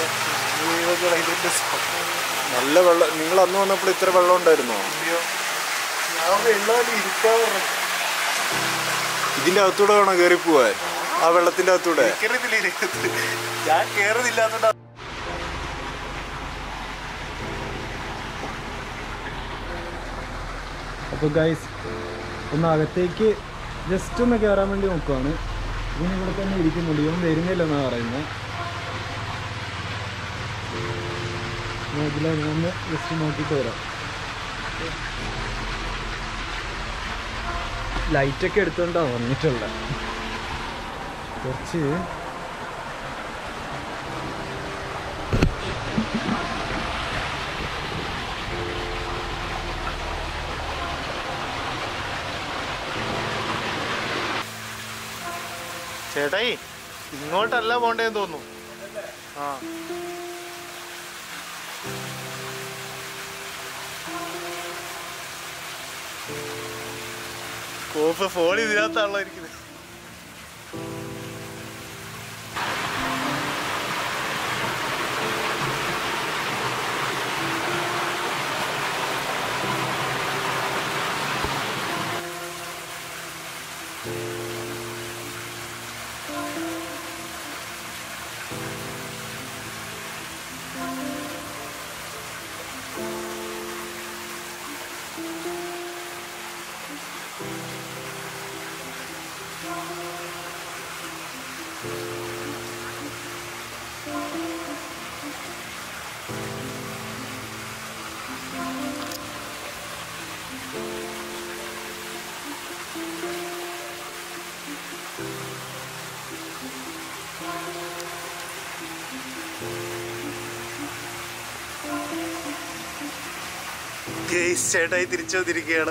ഇതിന്റെ സംഭവം നല്ല വെള്ളം നിങ്ങൾ അന്ന് വന്നപ്പോൾ ഇത്ര വെള്ളം ഉണ്ടായിരുന്നോ ഇല്ലയോ? ഞാൻ വെള്ളം ഇരിക്കാൻ പറഞ്ഞു ഇതിന്റെ അകത്തൂടെ വേണം കയറി പോവാൻ ആ വെള്ളത്തിന്റെ അകത്തൂടെ കേറത്തില്ല ഇതിനകത്ത്. ഞാൻ കേറുന്നില്ലാത്തോണ്ടാ അപ്പോൾ ഗൈസ് ഒന്ന് അകത്തേക്ക് ജസ്റ്റ് ഒന്ന് കയറാൻ വേണ്ടി നോക്കുവാണ് ഇവൻ ഇവിടെ തന്നെ ഇരിക്കുന്നുണ്ട് ഇവൻ വരുന്നില്ലെന്നാണ് പറയുന്നത് ഞാൻ ഇതിലെ ഒന്ന് ജസ്റ്റ് നോക്കിയിട്ട് വരാം ലൈറ്റൊക്കെ എടുത്തോണ്ടാണ് വന്നിട്ടുള്ളത് കുറച്ച് ചേട്ടായി ഇങ്ങോട്ടല്ല പോണ്ടേന്ന് തോന്നുന്നു ആ കോപ്പ് ഫോൺ ഇതിനകത്താണല്ലോ ഇരിക്കുന്നത് ഗേസ് ചേട്ടായി തിരിച്ചു വന്നിരിക്കുകയാണ്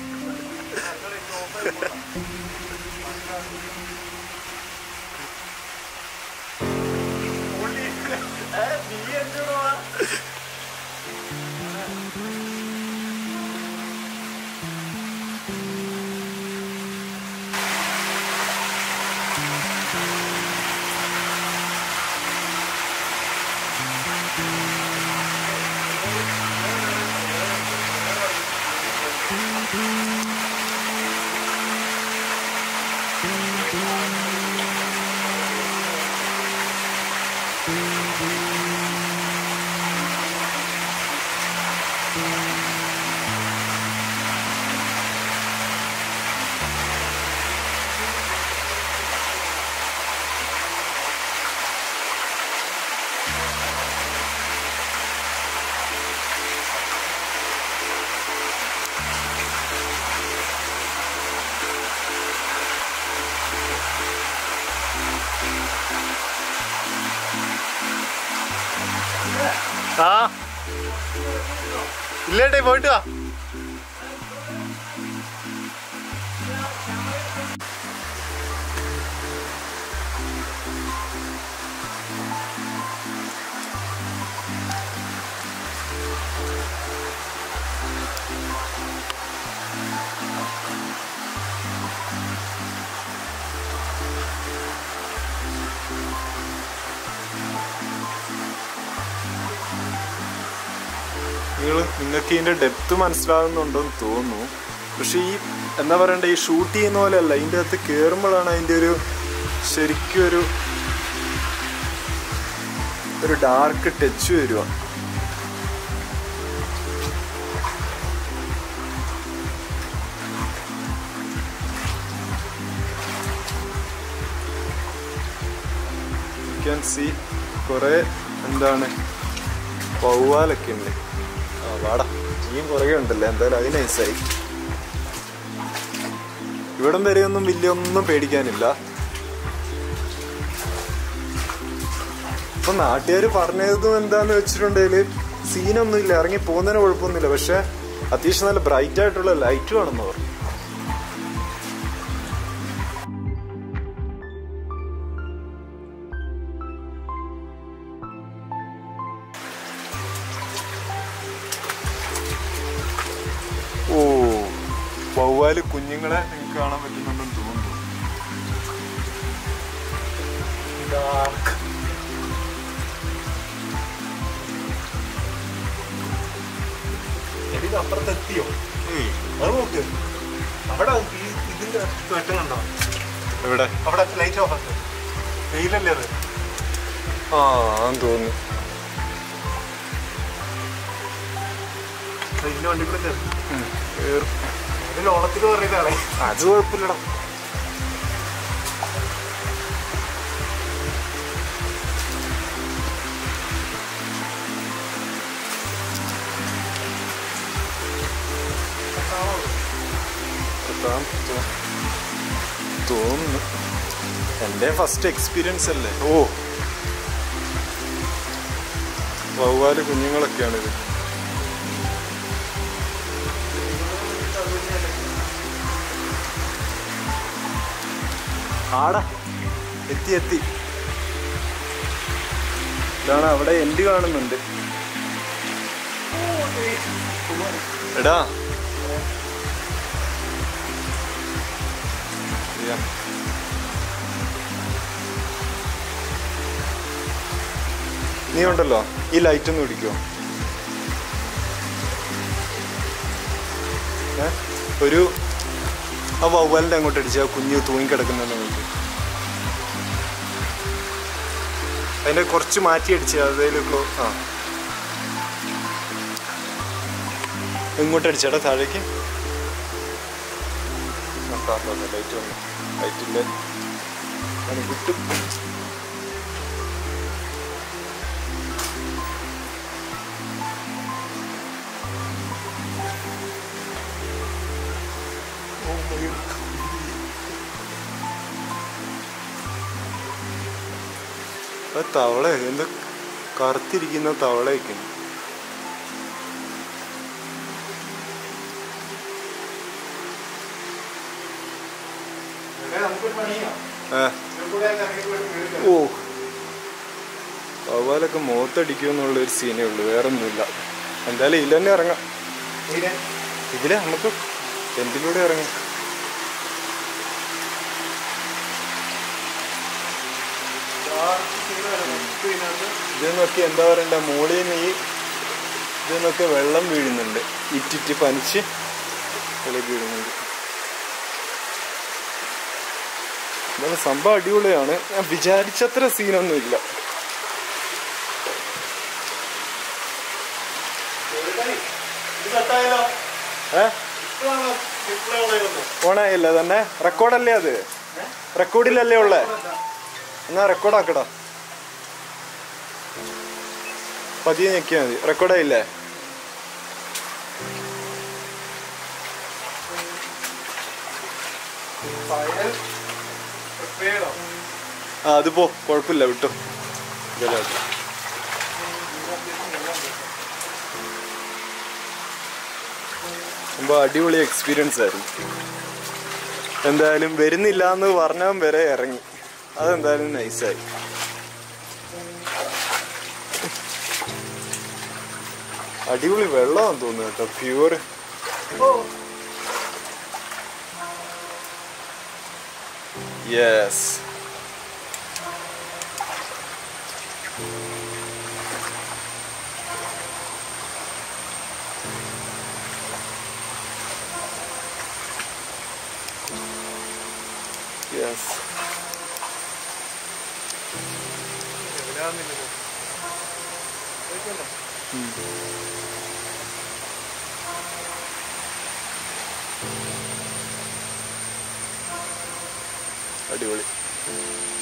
ആ ഇല്ലേട്ടേ പോയിട്ട് വാ നിങ്ങൾ നിങ്ങൾക്ക് ഇതിന്റെ ഡെപ്ത് മനസ്സിലാകുന്നുണ്ടെന്ന് തോന്നുന്നു പക്ഷെ ഈ എന്താ പറയണ്ടേ ഈ ഷൂട്ട് ചെയ്യുന്ന പോലെയല്ല ഇതിന്റെ അകത്ത് കയറുമ്പോഴാണ് അതിന്റെ ഒരു ശരിക്കും ഒരു ഒരു ഡാർക്ക് ടച്ച് വരുക ക്യാൻ സി കുറെ എന്താണ് വവ്വാലൊക്കെ ഉണ്ട് ആ വാടാ നീയും കുറേ ഉണ്ടല്ലേ എന്തായാലും അത് നൈസായി ഇവിടം വരെയൊന്നും വലിയ ഒന്നും പേടിക്കാനില്ല ഇപ്പൊ നാട്ടുകാർ പറഞ്ഞതും എന്താന്ന് വെച്ചിട്ടുണ്ടെങ്കിൽ സീനൊന്നും ഇല്ല ഇറങ്ങി പോകുന്നതിന് കുഴപ്പമൊന്നുമില്ല പക്ഷെ അത്യാവശ്യം നല്ല ബ്രൈറ്റ് ആയിട്ടുള്ള ലൈറ്റ് വേണമെന്ന് പറഞ്ഞു ഓ വവ്വാല് കുഞ്ഞുങ്ങളെ നിങ്ങൾക്ക് കാണാൻ പറ്റുന്നുണ്ടെന്ന് തോന്നുന്നു ഇതിന്റെ അപ്പുറത്തെത്തിയോ അത് നോക്ക് അവിടെ ഈ ഇതിന്റെ വെട്ടനുണ്ടോ എവിടെ അവിടെ ലൈറ്റ് ഓഫ് ആക്ക് വെയിലല്ലേ അത് ആ ആന്ന് തോന്നുന്നു ഇതിന്റെ വണ്ടി കൂടെ കയറി ഉം, കേറും. അതിൽ ഓണത്തിന് പറയുന്നതാണേ അത് കുഴപ്പമില്ലടാ എത്താൻ തോ- തോന്നുന്നു എൻ്റെ ഫസ്റ്റ് എക്സ്പീരിയൻസ് അല്ലേ ഓ വവ്വാല് കുഞ്ഞുങ്ങളൊക്കെയാണിത് ആടാ എത്തി എത്തി ഇതാണ് അവിടെ എൻഡ് കാണുന്നുണ്ട് എടാ ഇയ്യ. നീ ഉണ്ടല്ലോ ഈ ലൈറ്റ് ഒന്ന് പിടിക്കോ ഏ? ഒരു ആ വവ്വാലിന്റെ അങ്ങോട്ട് അടിച്ച് ആ കുഞ്ഞ് തൂങ്ങിക്കിടക്കുന്ന നോക്കി അതിന്റെ കുറച്ച് മാറ്റി അടിച്ച് അതേലും ക്ലോ ആ ഇങ്ങോട്ട് അടിച്ചേട്ടാ താഴേക്ക് ലൈറ്റ് വന്നു ലൈറ്റ് ഇല്ല അത് കിട്ടും ആ തവള എന്ത് കറുത്തിരിക്കുന്ന തവളയൊക്കെ നമുക്കൊരു പണിയാ ആ ഇതിലൂടെ ഇറങ്ങി പോയിട്ട് വീട്ടിൽ ഓ വവ്വാലൊക്കെ മുഖത്തടിക്കുമെന്നുള്ള ഒരു സീനേ ഉള്ളൂ വേറെ ഒന്നുമില്ല എന്തായാലും ഇതിൽ തന്നെ ഇറങ്ങാം ഇതിനെ ഇതിലെ നമുക്ക് എന്തിലൂടെ ഇറങ്ങാം ഡാർക്ക് സീനാണ് ഇതിനകത്ത് ഇത് നോക്കി എന്താ പറയണ്ട മോളിൽ നിന്ന് ഈ ഇത് നോക്കി വെള്ളം വീഴുന്നുണ്ട് ഇറ്റിറ്റ് പനിച്ച് വെളിയിൽ വീഴുന്നുണ്ട് എന്നാലും സംഭവം അടിപൊളിയാണ് ഞാൻ വിചാരിച്ചത്ര സീനൊന്നും ഇല്ല ഇത് കട്ടായാലോ ഏ ഇപ്പോഴാണ് ഡിസ്പ്ലേ ഉള്ളത് ഓണായില്ല തന്നെ റെക്കോർഡല്ലേ അത് റെക്കോർഡിലല്ലേ ഉള്ളേ എന്നാ റെക്കോർഡാക്കടാ പതിയെ ഞെക്കിയാ മതി റെക്കോർഡായില്ലേ ഫയൽ പ്രിപ്പയർഡോ ആ അത് പോ കുഴപ്പമില്ല വിട്ടോ ഇതല്ലേ അത്. സംഭവം അടിപൊളി എക്സ്പീരിയൻസ് ആയിരുന്നു എന്തായാലും വരുന്നില്ല എന്ന് പറഞ്ഞാൽ വരെ ഇറങ്ങി അതെന്തായാലും നൈസായി അടിപൊളി വെള്ളമാണെന്ന് തോന്നുന്നു കേട്ടോ പ്യൂർ യെസ് യെസ് എവിടെയാന്നില്ലല്ലോ അടിപൊളി